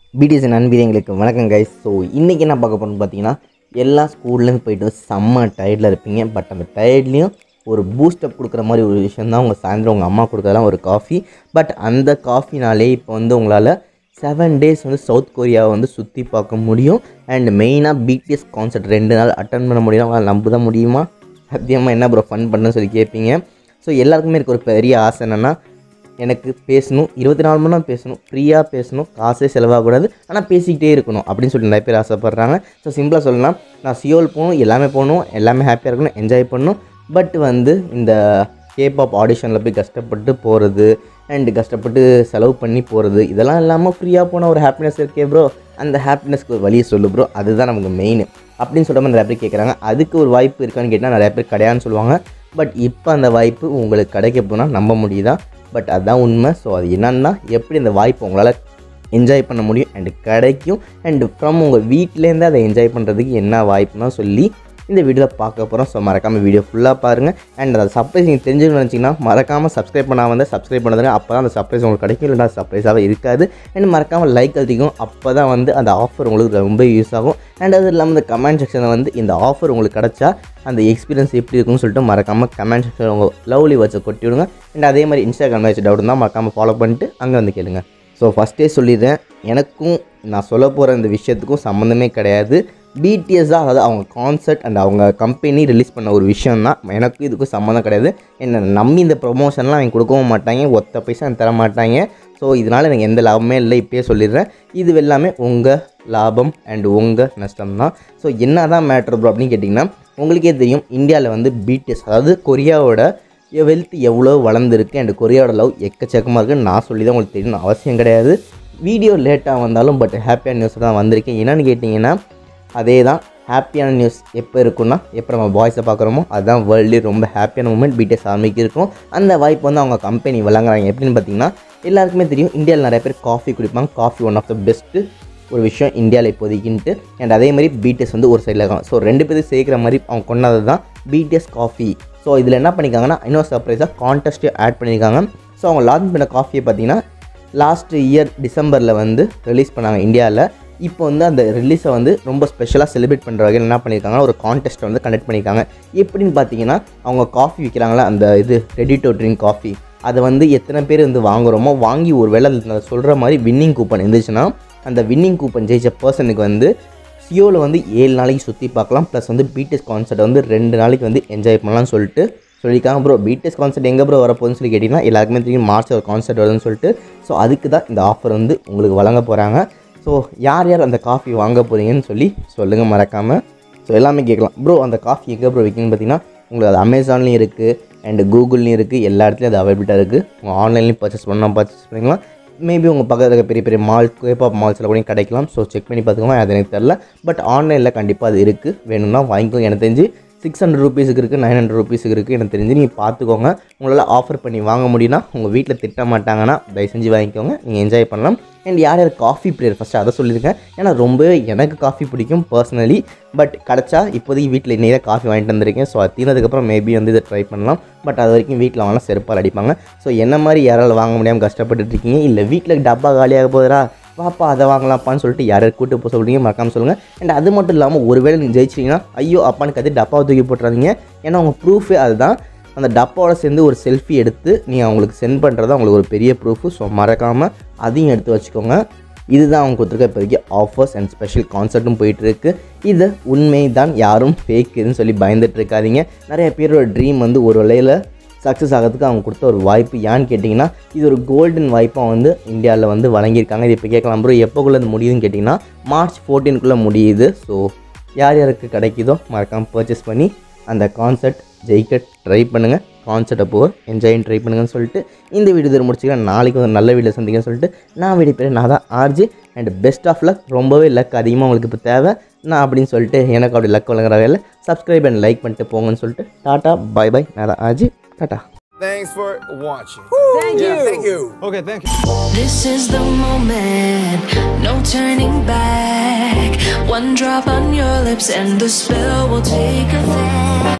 BDS நண்பீரியங்களுக்கு வணக்கம் guys so இன்றைக்கி என்ன பார்க்க போகிறோம்னு பார்த்தீங்கன்னா எல்லா ஸ்கூல்லேருந்து போயிட்டு செம்ம டயர்டில் இருப்பீங்க பட் அந்த டயர்ட்லேயும் ஒரு பூஸ்டப் கொடுக்குற மாதிரி ஒரு விஷயம் தான் உங்கள் சாயந்தரம் உங்கள் அம்மா கொடுக்குறதெல்லாம் ஒரு காஃபி பட் அந்த காஃபினாலே இப்போ வந்து உங்களால் செவன் டேஸ் வந்து சவுத் கொரியாவை வந்து சுற்றி பார்க்க முடியும் அண்ட் மெயினாக பிடிஎஸ் கான்சர்ட் ரெண்டு நாள் அட்டன் பண்ண முடியும் உங்களால் நம்ப தான் முடியுமா சத்தியமாக என்ன ப்ரோ ஃபன் பண்ணுன்னு சொல்லி கேட்பீங்க ஸோ எல்லாருக்குமே இருக்க ஒரு பெரிய ஆசை என்னென்னா எனக்கு பேசணும் இருபத்தி நாலு மணி நேரம் பேசணும் ஃப்ரீயாக பேசணும் காசே செலவாகக்கூடாது ஆனால் பேசிக்கிட்டே இருக்கணும் அப்படின்னு சொல்லி நிறைய பேர் ஆசைப்பட்றாங்க ஸோ சிம்பிளாக சொல்லலாம் நான் சியோல் போகணும் எல்லாமே போகணும் எல்லாமே ஹாப்பியாக இருக்கணும் என்ஜாய் பண்ணணும் பட் வந்து இந்த கேபாப் ஆடிஷனில் போய் கஷ்டப்பட்டு போகிறது அண்ட் கஷ்டப்பட்டு செலவு பண்ணி போகிறது இதெல்லாம் இல்லாமல் ஃப்ரீயாக போன ஒரு ஹாப்பினஸ் இருக்கே ப்ரோ அந்த ஹாப்பினஸ்க்கு ஒரு வழியை சொல்லு ப்ரோ அதுதான் நமக்கு மெயின் அப்படின்னு சொல்கிற மாதிரி நிறைய பேர் கேட்குறாங்க அதுக்கு ஒரு வாய்ப்பு இருக்கான்னு கேட்டால் நிறைய பேர் கிடையாதுன்னு சொல்லுவாங்க பட் இப்போ அந்த வாய்ப்பு உங்களுக்கு கிடைக்க போனால் நம்ப முடியுதா பட் அதுதான் உண்மை ஸோ அது என்னன்னா எப்படி அந்த வாய்ப்பு உங்களால் என்ஜாய் பண்ண முடியும் அண்ட் கிடைக்கும் அண்ட் ஃப்ரம் உங்கள் வீட்டிலேருந்து அதை என்ஜாய் பண்ணுறதுக்கு என்ன வாய்ப்புனா சொல்லி இந்த வீடியோவில் பார்க்க போகிறோம் ஸோ மறக்காமல் வீடியோ ஃபுல்லாக பாருங்கள் அண்ட் அந்த சர்ப்ரைஸ் நீங்கள் தெரிஞ்சுக்கணும்னு நினச்சிங்கன்னா மறக்காமல் சப்ஸ்கிரைப் பண்ணாமல் வந்து சப்ஸ்கிரைப் பண்ணுறதுங்க அப்போ தான் அந்த சர்ப்ரைஸ் உங்களுக்கு கிடைக்கும் இல்லைனா சர்ப்ரைஸாகவே இருக்காது அண்ட் மறக்காமல் லைக் அழுத்திக்கும் அப்போ தான் வந்து அந்த ஆஃபர் உங்களுக்கு ரொம்ப யூஸ் ஆகும் அண்ட் அது இல்லாமல் இந்த கமெண்ட் செக்ஷனில் வந்து இந்த ஆஃபர் உங்களுக்கு கிடச்சா அந்த எக்ஸ்பீரியன்ஸ் எப்படி இருக்குன்னு சொல்லிட்டு மறக்காமல் கமெண்ட் செக்ஷனில் உங்கள் லவ்லி வச்சு கொட்டி விடுங்க அண்ட் அதே மாதிரி இன்ஸ்டாகிராம் வச்சு டவுட் இருந்தால் மறக்காமல் ஃபாலோ பண்ணிட்டு அங்கே வந்து கேளுங்க ஸோ ஃபஸ்ட்டே சொல்லிடுறேன் எனக்கும் நான் சொல்ல போகிற இந்த விஷயத்துக்கும் சம்மந்தமே கிடையாது பிடிஎஸ் தான் அதாவது அவங்க கான்சர்ட் அண்ட் அவங்க கம்பெனி ரிலீஸ் பண்ண ஒரு விஷயம் தான் எனக்கும் இதுக்கும் சம்மந்தம் கிடையாது என்னை நம்பி இந்த ப்ரொமோஷன்லாம் அவங்க கொடுக்கவும் மாட்டாங்க ஒத்த பைசா எனக்கு தர மாட்டாங்க ஸோ இதனால் எனக்கு எந்த லாபமே இல்லை இப்போயே சொல்லிடுறேன் இது எல்லாமே உங்கள் லாபம் அண்ட் உங்கள் நஷ்டம் தான் ஸோ என்ன தான் மேட்ரு ப்ரோ அப்படின்னு கேட்டிங்கன்னா உங்களுக்கே தெரியும் இந்தியாவில் வந்து பிடிஎஸ் அதாவது கொரியாவோட வெல்த் எவ்வளோ வளர்ந்துருக்கு அண்ட் கொரியாவோட லவ் எக்கச்சக்கமாக இருக்குன்னு நான் சொல்லி தான் உங்களுக்கு தெரியணும் அவசியம் கிடையாது வீடியோ லேட்டாக வந்தாலும் பட் ஹாப்பியான நியூஸ் தான் வந்திருக்கேன் என்னென்னு கேட்டிங்கன்னா அதே தான் ஹாப்பியான நியூஸ் எப்போ இருக்குன்னா எப்போ நம்ம பாய்ஸை பார்க்குறோமோ அதுதான் வேர்ல்டு ரொம்ப ஹாப்பியான மூமெண்ட் பிடிஎஸ் ஆர்மிக்கு இருக்கும் அந்த வாய்ப்பு வந்து அவங்க கம்பெனி வழங்குறாங்க எப்படின்னு பார்த்தீங்கன்னா எல்லாருக்குமே தெரியும் இந்தியாவில் நிறைய பேர் காஃபி குடிப்பாங்க coffee one of the best ஒரு விஷயம் இந்தியாவில் இப்போதைக்குன்ட்டு அண்ட் அதே மாதிரி பிடிஎஸ் வந்து ஒரு சைடில் இருக்காங்க ஸோ ரெண்டு பேரும் சேர்க்குற மாதிரி அவங்க கொண்டாது தான் பிடிஎஸ் காஃபி ஸோ இதில் என்ன பண்ணியிருக்காங்கன்னா இன்னொரு சர்ப்ரைஸாக கான்டெஸ்ட்டு ஆட் பண்ணியிருக்காங்க ஸோ அவங்க லான்ச் பண்ண காஃபியை பார்த்தீங்கன்னா லாஸ்ட் இயர் டிசம்பரில் வந்து ரிலீஸ் பண்ணாங்க இந்தியாவில் இப்போ வந்து அந்த ரிலீஸை வந்து ரொம்ப ஸ்பெஷலாக செலிப்ரேட் பண்ணுற வகையில் என்ன பண்ணியிருக்காங்கன்னா ஒரு கான்டெஸ்ட்டை வந்து கண்டக்ட் பண்ணியிருக்காங்க எப்படின்னு பார்த்தீங்கன்னா அவங்க காஃபி விற்கிறாங்களா அந்த இது ரெடி டு ட்ரிங்க் காஃபி அதை வந்து எத்தனை பேர் வந்து வாங்குகிறோமோ வாங்கி ஒரு வேளை சொல்கிற மாதிரி வின்னிங் கூப்பன் இருந்துச்சுன்னா அந்த வின்னிங் கூப்பன் ஜெயிச்ச பர்சனுக்கு வந்து சியோவில் வந்து ஏழு நாளைக்கு சுற்றி பார்க்கலாம் ப்ளஸ் வந்து பிடிஎஸ் கான்சர்ட் வந்து ரெண்டு நாளைக்கு வந்து என்ஜாய் பண்ணலாம்னு சொல்லிட்டு சொல்லியிருக்காங்க ப்ரோ பிடிஎஸ் கான்சர்ட் எங்கே ப்ரோ வரப்போகுதுன்னு சொல்லி கேட்டிங்கன்னா எல்லாருக்குமே தெரியும் மார்ச் ஒரு கான்சர்ட் வருதுன்னு சொல்லிட்டு ஸோ அதுக்கு தான் இந்த ஆஃபர் வந்து உங்களுக்கு வழங்க போகிறாங்க ஸோ யார் யார் அந்த காஃபி வாங்க போகிறீங்கன்னு சொல்லி சொல்லுங்கள் மறக்காமல் ஸோ எல்லாமே கேட்கலாம் ப்ரோ அந்த காஃபி எங்கே ப்ரோ விற்கின்னு பார்த்தீங்கன்னா உங்களுக்கு அது அமேசான்லேயும் இருக்குது அண்ட் கூகுள்லேயும் இருக்குது எல்லா இடத்துலையும் அது அவைலபிளாக இருக்குது உங்கள் ஆன்லைன்லேயும் பர்ச்சேஸ் பண்ணால் பர்ச்சேஸ் பண்ணிக்கலாம் மேபி உங்கள் பக்கத்தில் இருக்க பெரிய பெரிய மால் கேப்பாப் மால்ஸில் கூட கிடைக்கலாம் ஸோ செக் பண்ணி பார்த்துக்கோங்க அது எனக்கு தெரில பட் ஆன்லைனில் கண்டிப்பாக அது இருக்குது வேணும்னா வாங்கிக்கோங்க எனக்கு தெரிஞ்சு சிக்ஸ் ஹண்ட்ரட் ருபீஸுக்கு இருக்குது நைன் ஹண்ட்ரட் ருபீஸுக்கு இருக்குது எனக்கு தெரிஞ்சு நீங்கள் பார்த்துக்கோங்க உங்களால் ஆஃபர் பண்ணி வாங்க முடியும்னா உங்கள் வீட்டில் திட்ட மாட்டாங்கன்னா தயவு செஞ்சு வாங்கிக்கோங்க நீங்கள் என்ஜாய் பண்ணலாம் அண்ட் யார் யார் காஃபி பிளேயர் ஃபஸ்ட்டு அதை சொல்லியிருக்கேன் ஏன்னா ரொம்பவே எனக்கு காஃபி பிடிக்கும் பர்சனலி பட் கிடச்சா இப்போதைக்கு வீட்டில் இன்னைக்கு காஃபி வாங்கிட்டு வந்திருக்கேன் ஸோ அது தீர்ந்ததுக்கப்புறம் மேபி வந்து இதை ட்ரை பண்ணலாம் பட் அது வரைக்கும் வீட்டில் வாங்கினா செருப்பால் அடிப்பாங்க ஸோ என்ன மாதிரி யாரால் வாங்க முடியாமல் கஷ்டப்பட்டுட்டு இருக்கீங்க இல்லை வீட்டில் டப்பா காலியாக போகுதுரா வாப்பா அதை வாங்கலாப்பான்னு சொல்லிட்டு யார் யார் கூட்டு போக சொல்கிறீங்க மறக்காமல் சொல்லுங்கள் அண்ட் அது மட்டும் இல்லாமல் ஒருவேளை நீங்கள் ஜெயிச்சிங்கன்னா ஐயோ அப்பான்னு கத்தி டப்பாவை தூக்கி போட்டுறாதீங்க ஏன்னா உங்கள் ப்ரூஃபே அதுதான் அந்த டப்பாவோட சேர்ந்து ஒரு செல்ஃபி எடுத்து நீங்கள் அவங்களுக்கு சென்ட் பண்ணுறது அவங்களுக்கு ஒரு பெரிய ப்ரூஃபு ஸோ மறக்காமல் அதையும் எடுத்து வச்சுக்கோங்க இதுதான் அவங்க கொடுத்துருக்க இப்போதைக்கு ஆஃபர்ஸ் அண்ட் ஸ்பெஷல் கான்சர்ட்டும் போயிட்டுருக்கு இது உண்மை தான் யாரும் ஃபேக் இதுன்னு சொல்லி பயந்துட்டு இருக்காதீங்க நிறைய பேரோட ட்ரீம் வந்து ஒரு வேளையில் சக்ஸஸ் ஆகிறதுக்கு அவங்க கொடுத்த ஒரு வாய்ப்பு ஏன்னு கேட்டிங்கன்னா இது ஒரு கோல்டன் வாய்ப்பாக வந்து இந்தியாவில் வந்து வழங்கியிருக்காங்க இது இப்போ கேட்கலாம் ப்ரோ எப்போக்குள்ளே அது முடியுதுன்னு கேட்டிங்கன்னா மார்ச் ஃபோர்டீனுக்குள்ளே முடியுது ஸோ யார் யாருக்கு கிடைக்குதோ மறக்காமல் பர்ச்சேஸ் பண்ணி அந்த கான்சர்ட் ஜெயிக்க ட்ரை பண்ணுங்கள் கான்சர்ட் அப்போ என்ஜாயின் ட்ரை பண்ணுங்கன்னு சொல்லிட்டு இந்த வீடியோ இதில் முடிச்சுக்கலாம் நாளைக்கு ஒரு நல்ல வீடியோ சந்திக்கன்னு சொல்லிட்டு நான் வீடியோ பேர் நான் தான் RG and best of luck ரொம்பவே லக் அதிகமாக உங்களுக்கு இப்போ தேவை நான் அப்படின்னு சொல்லிட்டு எனக்கு அப்படி லக் வழங்குற வேலை சப்ஸ்கிரைப் அண்ட் லைக் பண்ணிட்டு போங்கன்னு சொல்லிட்டு டாட்டா பை பை நான் தான் ஆர்ஜி டாட்டா Thanks for watching. Thank Yeah, you. Thank you. Okay, thank you. This is the moment, no turning back. One drop on your lips and the spell will take effect.